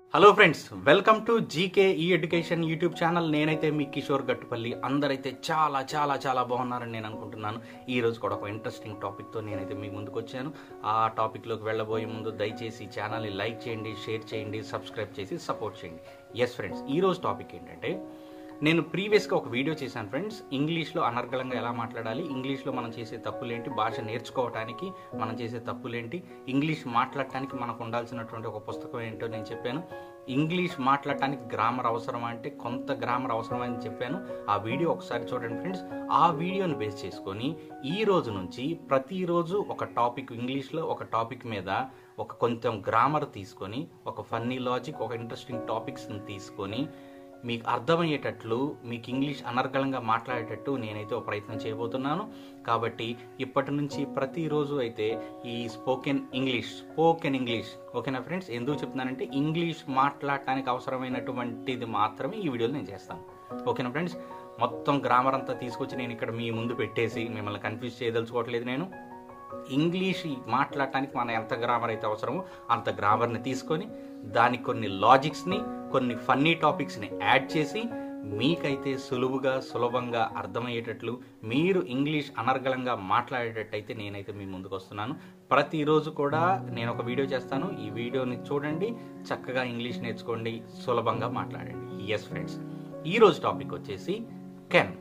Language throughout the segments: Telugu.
hello friends welcome to G K E education YouTube channel నేనైతే మీ కిషోర్ గట్టుపల్లి అందరైతే చాలా చాలా చాలా బాగున్నారని నేను అనుకుంటున్నాను ఈ రోజు కూడా ఒక ఇంట్రెస్టింగ్ టాపిక్తో నేనైతే మీ ముందుకు వచ్చాను ఆ టాపిక్లోకి వెళ్ళబోయే ముందు దయచేసి ఈ ఛానల్ని లైక్ చేయండి షేర్ చేయండి సబ్స్క్రైబ్ చేసి సపోర్ట్ చేయండి ఎస్ ఫ్రెండ్స్ ఈ రోజు టాపిక్ ఏంటంటే నేను ప్రీవియస్గా ఒక వీడియో చేశాను ఫ్రెండ్స్ ఇంగ్లీష్లో అనర్గళంగా ఎలా మాట్లాడాలి ఇంగ్లీష్లో మనం చేసే తప్పులేంటి భాష నేర్చుకోవడానికి మనం చేసే తప్పులేంటి ఇంగ్లీష్ మాట్లాడటానికి మనకు ఉండాల్సినటువంటి ఒక పుస్తకం ఏంటో నేను చెప్పాను ఇంగ్లీష్ మాట్లాడటానికి గ్రామర్ అవసరం అంటే కొంత గ్రామర్ అవసరం అని చెప్పాను ఆ వీడియో ఒకసారి చూడండి ఫ్రెండ్స్ ఆ వీడియోని బేస్ చేసుకొని ఈ రోజు నుంచి ప్రతిరోజు ఒక టాపిక్ ఇంగ్లీష్లో ఒక టాపిక్ మీద ఒక కొంచెం గ్రామర్ తీసుకొని ఒక ఫన్నీ లాజిక్ ఒక ఇంట్రెస్టింగ్ టాపిక్స్ని తీసుకొని మీకు అర్థమయ్యేటట్లు మీకు ఇంగ్లీష్ అనర్గళంగా మాట్లాడేటట్టు నేనైతే ఒక ప్రయత్నం చేయబోతున్నాను కాబట్టి ఇప్పటి నుంచి ప్రతిరోజు అయితే ఈ స్పోకెన్ ఇంగ్లీష్ స్పోకెన్ ఇంగ్లీష్ ఓకేనా ఫ్రెండ్స్ ఎందుకు చెప్తున్నానంటే ఇంగ్లీష్ మాట్లాడటానికి అవసరమైనటువంటిది మాత్రమే ఈ వీడియోలో నేను చేస్తాను ఓకేనా ఫ్రెండ్స్ మొత్తం గ్రామర్ అంతా తీసుకొచ్చి నేను ఇక్కడ మీ ముందు పెట్టేసి మిమ్మల్ని కన్ఫ్యూజ్ చేయదలుచుకోవట్లేదు నేను ఇంగ్లీష్ మాట్లాడటానికి మన ఎంత గ్రామర్ అయితే అవసరమో అంత గ్రామర్ని తీసుకొని దానికి కొన్ని లాజిక్స్ని కొన్ని ఫన్నీ టాపిక్స్ని యాడ్ చేసి మీకైతే సులువుగా సులభంగా అర్థమయ్యేటట్లు మీరు ఇంగ్లీష్ అనర్గళంగా మాట్లాడేటట్టయితే నేనైతే మీ ముందుకు వస్తున్నాను ప్రతిరోజు కూడా నేను ఒక వీడియో చేస్తాను ఈ వీడియోని చూడండి చక్కగా ఇంగ్లీష్ నేర్చుకోండి సులభంగా మాట్లాడండి ఎస్ ఫ్రెండ్స్ ఈరోజు టాపిక్ వచ్చేసి కెన్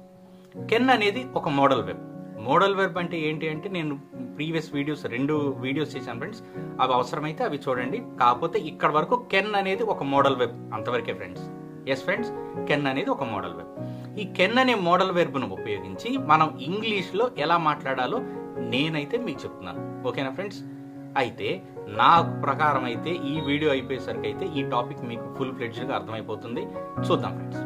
కెన్ అనేది ఒక మోడల్ వెబ్ మోడల్ వెర్బ్ అంటే ఏంటి అంటే నేను ప్రీవియస్ వీడియోస్ రెండు వీడియోస్ చేశాను ఫ్రెండ్స్ అవి అవసరమైతే అవి చూడండి కాకపోతే ఇక్కడ వరకు కెన్ అనేది ఒక మోడల్ వెబ్ అంతవరకే ఫ్రెండ్స్ ఎస్ ఫ్రెండ్స్ కెన్ అనేది ఒక మోడల్ వెబ్ ఈ కెన్ అనే మోడల్ వెర్బ్ను ఉపయోగించి మనం ఇంగ్లీష్లో ఎలా మాట్లాడాలో నేనైతే మీకు చెప్తున్నాను ఓకేనా ఫ్రెండ్స్ అయితే నా ప్రకారం అయితే ఈ వీడియో అయిపోయేసరికి అయితే ఈ టాపిక్ మీకు ఫుల్ ఫ్లెడ్జ్గా అర్థమైపోతుంది చూద్దాం ఫ్రెండ్స్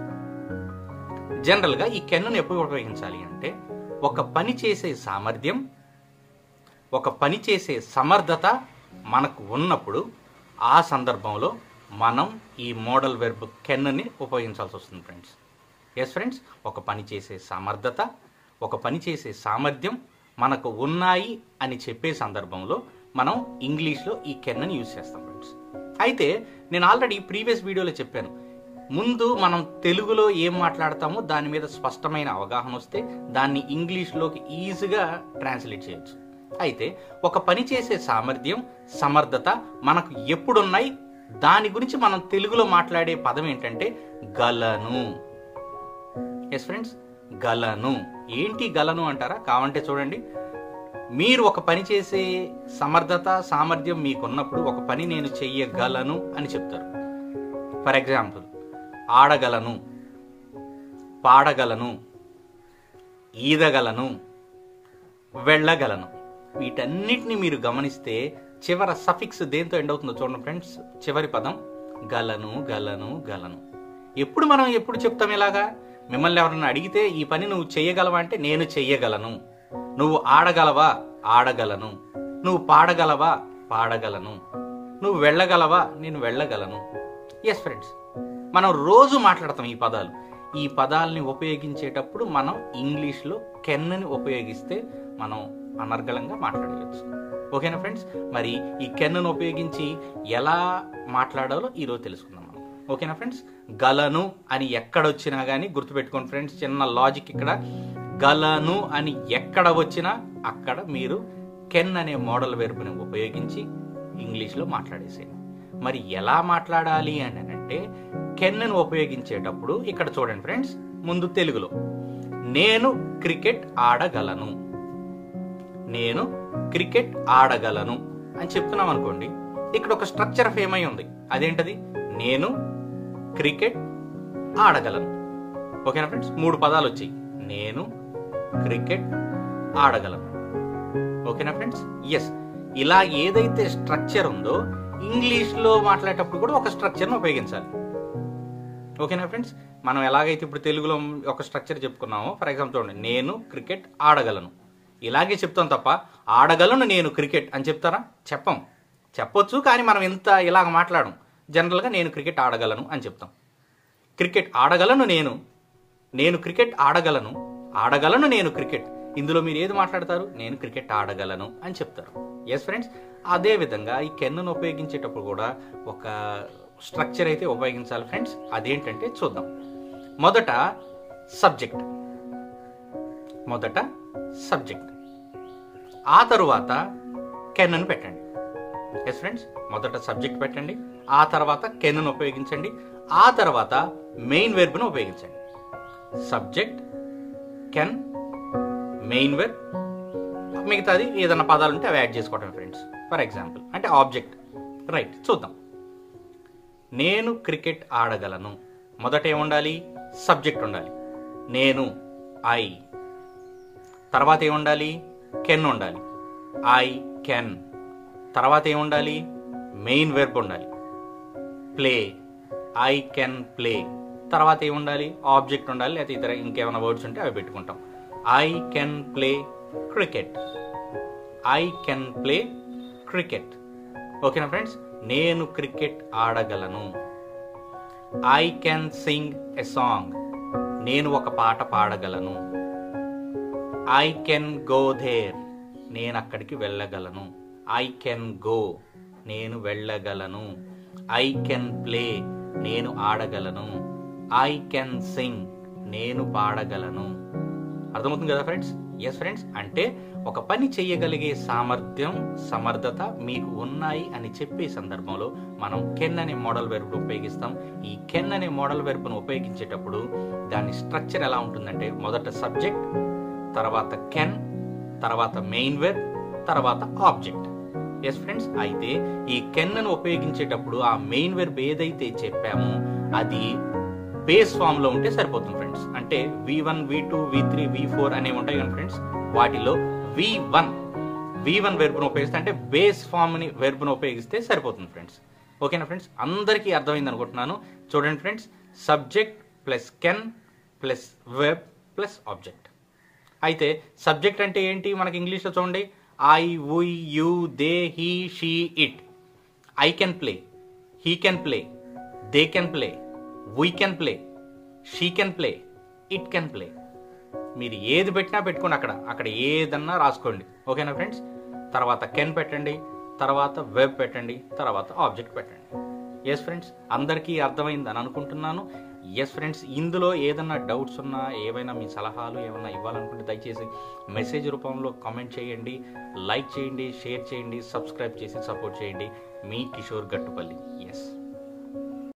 జనరల్గా ఈ కెన్ను ఎప్పుడు ఉపయోగించాలి అంటే ఒక పని చేసే సామర్థ్యం ఒక పని చేసే సమర్థత మనకు ఉన్నప్పుడు ఆ సందర్భంలో మనం ఈ మోడల్ వెర్బ్ కెన్ని ఉపయోగించాల్సి వస్తుంది ఫ్రెండ్స్ ఎస్ ఫ్రెండ్స్ ఒక పని చేసే సమర్థత ఒక పని చేసే సామర్థ్యం మనకు ఉన్నాయి అని చెప్పే సందర్భంలో మనం ఇంగ్లీష్లో ఈ కెన్నని యూజ్ చేస్తాం ఫ్రెండ్స్ అయితే నేను ఆల్రెడీ ప్రీవియస్ వీడియోలో చెప్పాను ముందు మనం తెలుగులో ఏం మాట్లాడతామో దాని మీద స్పష్టమైన అవగాహన వస్తే దాన్ని ఇంగ్లీష్లోకి ఈజీగా ట్రాన్స్లేట్ చేయొచ్చు అయితే ఒక పని చేసే సామర్థ్యం సమర్థత మనకు ఎప్పుడున్నాయి దాని గురించి మనం తెలుగులో మాట్లాడే పదం ఏంటంటే గలను ఎస్ ఫ్రెండ్స్ గలను ఏంటి గలను అంటారా కావంటే చూడండి మీరు ఒక పని చేసే సమర్థత సామర్థ్యం మీకున్నప్పుడు ఒక పని నేను చెయ్యగలను అని చెప్తారు ఫర్ ఎగ్జాంపుల్ ఆడగలను పాడగలను ఈదగలను వెళ్ళగలను వీటన్నిటిని మీరు గమనిస్తే చివర సఫిక్స్ దేంతో ఎండ్ అవుతుందో చూడండి ఫ్రెండ్స్ చివరి పదం గలను గలను గలను ఎప్పుడు మనం ఎప్పుడు చెప్తాం ఇలాగా మిమ్మల్ని ఎవరన్నా అడిగితే ఈ పని నువ్వు చెయ్యగలవా అంటే నేను చెయ్యగలను నువ్వు ఆడగలవా ఆడగలను నువ్వు పాడగలవా పాడగలను నువ్వు వెళ్ళగలవా నేను వెళ్ళగలను ఎస్ ఫ్రెండ్స్ మనం రోజు మాట్లాడతాం ఈ పదాలు ఈ పదాలని ఉపయోగించేటప్పుడు మనం ఇంగ్లీష్లో కెన్ని ఉపయోగిస్తే మనం అనర్గళంగా మాట్లాడవచ్చు ఓకేనా ఫ్రెండ్స్ మరి ఈ కెన్ను ఉపయోగించి ఎలా మాట్లాడాలో ఈరోజు తెలుసుకుందాం మనం ఓకేనా ఫ్రెండ్స్ గలను అని ఎక్కడొచ్చినా కానీ గుర్తుపెట్టుకోండి ఫ్రెండ్స్ చిన్న లాజిక్ ఇక్కడ గలను అని ఎక్కడ వచ్చినా అక్కడ మీరు కెన్ అనే మోడల్ వెర్బుని ఉపయోగించి ఇంగ్లీష్లో మాట్లాడేసేయండి మరి ఎలా మాట్లాడాలి అని అంటే కెన్ను ఉపయోగించేటప్పుడు ఇక్కడ చూడండి ఫ్రెండ్స్ ముందు తెలుగులో నేను క్రికెట్ ఆడగలను నేను క్రికెట్ ఆడగలను అని చెప్తున్నాం అనుకోండి ఇక్కడ ఒక స్ట్రక్చర్ ఫేమ్ అయి ఉంది అదేంటది నేను క్రికెట్ ఆడగలను ఓకేనా ఫ్రెండ్స్ మూడు పదాలు వచ్చాయి నేను క్రికెట్ ఆడగలను ఓకేనా ఫ్రెండ్స్ ఎస్ ఇలా ఏదైతే స్ట్రక్చర్ ఉందో ఇంగ్లీష్లో మాట్లాడేటప్పుడు కూడా ఒక స్ట్రక్చర్ను ఉపయోగించాలి ఓకేనా ఫ్రెండ్స్ మనం ఎలాగైతే ఇప్పుడు తెలుగులో ఒక స్ట్రక్చర్ చెప్పుకున్నామో ఫర్ ఎగ్జాంపుల్ చూడండి నేను క్రికెట్ ఆడగలను ఇలాగే చెప్తాం తప్ప ఆడగలను నేను క్రికెట్ అని చెప్తారా చెప్పం చెప్పొచ్చు కానీ మనం ఇంత ఇలాగ మాట్లాడం జనరల్గా నేను క్రికెట్ ఆడగలను అని చెప్తాం క్రికెట్ ఆడగలను నేను నేను క్రికెట్ ఆడగలను ఆడగలను నేను క్రికెట్ ఇందులో మీరు ఏది మాట్లాడతారు నేను క్రికెట్ ఆడగలను అని చెప్తారు ఎస్ ఫ్రెండ్స్ అదే విధంగా ఈ కెన్నును ఉపయోగించేటప్పుడు కూడా ఒక స్ట్రక్చర్ అయితే ఉపయోగించాలి ఫ్రెండ్స్ అదేంటంటే చూద్దాం మొదట సబ్జెక్ట్ మొదట సబ్జెక్ట్ ఆ తరువాత కెన్ అని పెట్టండి ఎస్ ఫ్రెండ్స్ మొదట సబ్జెక్ట్ పెట్టండి ఆ తర్వాత కెన్ ఉపయోగించండి ఆ తర్వాత మెయిన్ వెర్బ్ను ఉపయోగించండి సబ్జెక్ట్ కెన్ మెయిన్ వెర్బ్ మిగతాది ఏదైనా పదాలు ఉంటే అవి యాడ్ చేసుకోవటం ఫ్రెండ్స్ ఫర్ ఎగ్జాంపుల్ అంటే ఆబ్జెక్ట్ రైట్ చూద్దాం నేను క్రికెట్ ఆడగలను మొదట ఏముండాలి సబ్జెక్ట్ ఉండాలి నేను ఐ తర్వాత ఏముండాలి కెన్ ఉండాలి ఐ కెన్ తర్వాత ఏముండాలి మెయిన్ వెర్బ్ ఉండాలి ప్లే ఐ కెన్ ప్లే తర్వాత ఏముండాలి ఆబ్జెక్ట్ ఉండాలి లేకపోతే ఇతర ఇంకేమైనా వర్డ్స్ ఉంటే అవి పెట్టుకుంటాం I can play cricket I can play cricket ఓకేనా ఫ్రెండ్స్ నేను క్రికెట్ ఆడగలను I can sing a song నేను ఒక పాట పాడగలను ఐ కెన్ గో ధేర్ నేను అక్కడికి వెళ్ళగలను ఐ కెన్ గో నేను వెళ్ళగలను ఐ కెన్ ప్లే నేను ఆడగలను ఐ కెన్ సింగ్ నేను పాడగలను అర్థమవుతుంది కదా ఫ్రెండ్స్ ఎస్ ఫ్రెండ్స్ అంటే ఒక పని చేయగలిగే సామర్థ్యం సమర్థత మీకు ఉన్నాయి అని చెప్పే సందర్భంలో మనం కెన్ అనే మోడల్ వెర్బ్ను ఉపయోగిస్తాం ఈ కెన్ అనే మోడల్ వెర్బ్ను ఉపయోగించేటప్పుడు దాని స్ట్రక్చర్ ఎలా ఉంటుందంటే మొదట సబ్జెక్ట్ తర్వాత కెన్ తర్వాత మెయిన్ వెర్బ్ తర్వాత ఆబ్జెక్ట్ ఎస్ ఫ్రెండ్స్ అయితే ఈ కెన్ను ఉపయోగించేటప్పుడు ఆ మెయిన్ వెర్బ్ ఏదైతే చెప్పామో అది బేస్ ఫామ్ లో ఉంటే సరిపోతుంది ఫ్రెండ్స్ అంటే V one V two V three V four అనేవి ఉంటాయి కదా ఫ్రెండ్స్ వాటిలో వి వన్ వి వన్ వెర్బ్ను ఉపయోగిస్తే అంటే బేస్ ఫామ్ ని వెర్బ్ను ఉపయోగిస్తే సరిపోతుంది ఫ్రెండ్స్ ఓకేనా ఫ్రెండ్స్ అందరికీ అర్థమైంది అనుకుంటున్నాను చూడండి friends subject plus can plus verb plus object అయితే సబ్జెక్ట్ అంటే ఏంటి మనకి ఇంగ్లీష్లో చూడండి I we you they he she it I can play he can play they can play we can play she can play it can play మీరు ఏది పెట్టినా పెట్టుకోండి అక్కడ అక్కడ ఏదన్నా రాసుకోండి ఓకేనా ఫ్రెండ్స్ తర్వాత కెన్ పెట్టండి తర్వాత వెబ్ పెట్టండి తర్వాత ఆబ్జెక్ట్ పెట్టండి ఎస్ ఫ్రెండ్స్ అందరికీ అర్థమైందని అనుకుంటున్నాను ఎస్ ఫ్రెండ్స్ ఇందులో ఏదన్నా డౌట్స్ ఉన్నా ఏవైనా మీ సలహాలు ఏమైనా ఇవ్వాలనుకుంటే దయచేసి మెసేజ్ రూపంలో కామెంట్ చేయండి లైక్ చేయండి షేర్ చేయండి సబ్స్క్రైబ్ చేసి సపోర్ట్ చేయండి మీ కిషోర్ గట్టుపల్లి ఎస్